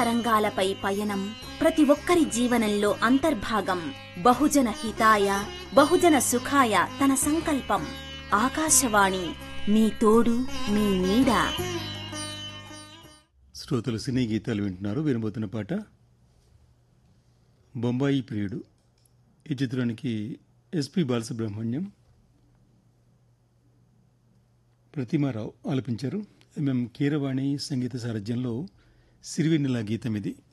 తరంగాలపై పయనం ప్రతి ఒక్కరి జీవనంలో అంతర్భాగం బహుజన హితాయ బహుజన సుఖాయ తన సంకల్పం ఆకాశవాణి మీ తోడు మీ నీడ శ్రోతలు సినీ గీతాలు వింటున్నారు వినబోతున్న పాట బొంబాయి ప్రియుడు ఈ చిత్రానికి ఎస్పి బాలసుబ్రహ్మణ్యం ప్రతిమారావు ఆలపించారు ఎంఎం కీరవాణి సంగీత సారథ్యంలో సిరివెన్నెల గీతం ఇది